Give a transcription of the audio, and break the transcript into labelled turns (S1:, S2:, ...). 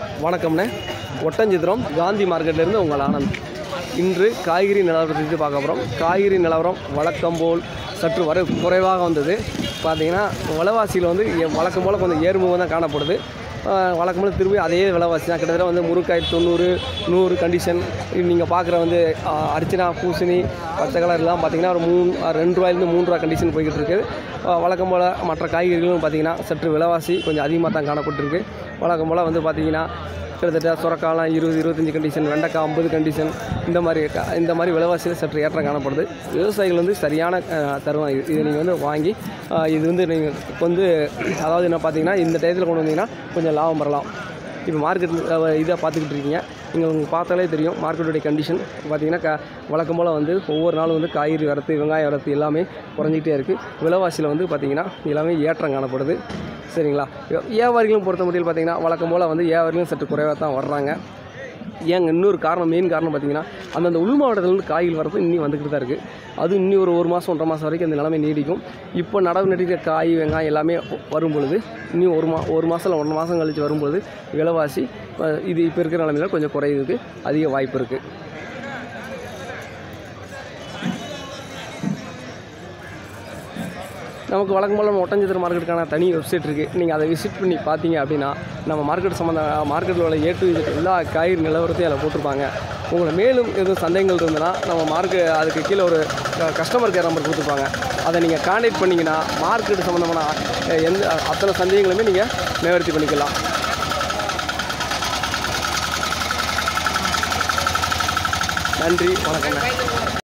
S1: வணக்கம்ண்ணே ஒட்டஞ்சித்திரம் காந்தி மார்க்கெட்லேருந்து உங்கள் ஆனந்த் இன்று காய்கறி நிலவரத்தை பற்றி பார்க்க போகிறோம் காய்கறி நிலவரம் வழக்கம் போல் சற்று வர குறைவாக வந்தது பார்த்தீங்கன்னா விலைவாசியில் வந்து எ- வழக்கம் போல் கொஞ்சம் ஏறுமுகம் தான் காணப்படுது ஆஹ் வழக்கம் போல் திரும்பி அதே விலைவாசி தான் கிட்டத்தட்ட வந்து முருங்காய் தொண்ணூறு நூறு கண்டிஷன் நீங்கள் பார்க்குற வந்து ஆஹ் அர்ச்சனா பூசணி பச்சை கலர்லாம் பார்த்தீங்கன்னா ஒரு மூணு ஆஹ் ரெண்டு ரூபாயிலேருந்து மூணு ரூபா கண்டிஷன் போய்கிட்டு இருக்குது ஆஹ் வழக்கம் போல் மற்ற காய்கறிகளும் பார்த்தீங்கன்னா சற்று விலைவாசி கொஞ்சம் அதிகமாக தான் காணப்பட்டிருக்கு வழக்கம் போல் வந்து பார்த்தீங்கன்னா கிட்டத்தட்ட சுரக்காலாம் இருபது இருபத்தஞ்சி கண்டிஷன் வெண்டைக்காய் ஐம்பது கண்டிஷன் இந்த மாதிரி க- இந்த மாதிரி விலைவாசியில் சற்று ஏற்றம் காணப்படுது விவசாயிகள் வந்து சரியான அஹ், தருவாங்க இது இதை நீங்கள் வந்து வாங்கி அஹ், இது வந்து நீங்கள் வந்து அதாவது என்ன பார்த்தீங்கன்னா இந்த டயத்தில் கொண்டு வந்தீங்கன்னா கொஞ்சம் லாபம் பெறலாம் இப்போ மார்க்கெட் இதை பார்த்துக்கிட்டு இருக்கீங்க நீங்கள் உங்களுக்கு பார்த்தாலே தெரியும் மார்க்கெட்டுடைய கண்டிஷன் பார்த்தீங்கன்னா க வழக்கம் போல் வந்து ஒவ்வொரு நாளும் வந்து காய்கறி வரத்து வெங்காயம் வரத்து எல்லாமே குறைஞ்சிக்கிட்டே இருக்குது விலைவாசியில் வந்து பார்த்திங்கன்னா எல்லாமே ஏற்றம் காணப்படுது சரிங்களா வியா- வியாபாரிகளும் பொறுத்த மட்டும் பார்த்தீங்கன்னா வழக்கம் போல் வந்து வியாபாரிகளும் சற்று குறைவாக தான் வர்றாங்க ஏங்க இன்னொரு காரணம் மெயின் காரணம் பார்த்தீங்கன்னா அந்தந்த உள் மாவட்டத்துலேருந்து காய்கள் வரது இன்னும் வந்துக்கிட்டு தான் இருக்குது அது இன்னி ஒரு ஒரு மாதம் ஒன்றரை மாதம் வரைக்கும் அந்த நிலைமை நீடிக்கும் இப்போ நடவு நடிக்கிற காய் வெங்காயம் எல்லாமே வரும் பொழுது இன்னும் ஒரு மா ஒரு மாதம் இல்லை ஒன்றரை மாதம் கழித்து வரும்பொழுது விலைவாசி அஹ், இது இப்போ இருக்கிற நிலைமையில கொஞ்சம் குறையிறதுக்கு அதிக வாய்ப்பு இருக்குது நமக்கு வழக்கம் போல் நம்ம ஒட்டஞ்சத்திர மார்க்கெட்டுக்கான தனி வெப்சைட் இருக்குது நீங்கள் அதை விசிட் பண்ணி பார்த்தீங்க அப்படின்னா நம்ம மார்க்கெட் சம்மந்த மார்க்கெட்டில் உள்ள ஏ டு Z எல்லா காய்கறி நிலவரத்தையும் அதில் போட்டிருப்பாங்க உங்களை மேலும் எதுவும் சந்தேகங்கள் இருந்ததுன்னா நம்ம மார்க்கெட் அதுக்கு கீழே ஒரு கஸ்டமர் கேர் நம்பர் கொடுத்துருப்பாங்க அதை நீங்கள் கான்டாக்ட் பண்ணிங்கன்னா மார்க்கெட் சம்மந்தமான அஹ், எந்த அத்தனை சந்தேகங்களுமே நீங்கள் நிவர்த்தி பண்ணிக்கலாம் நன்றி வணக்கம்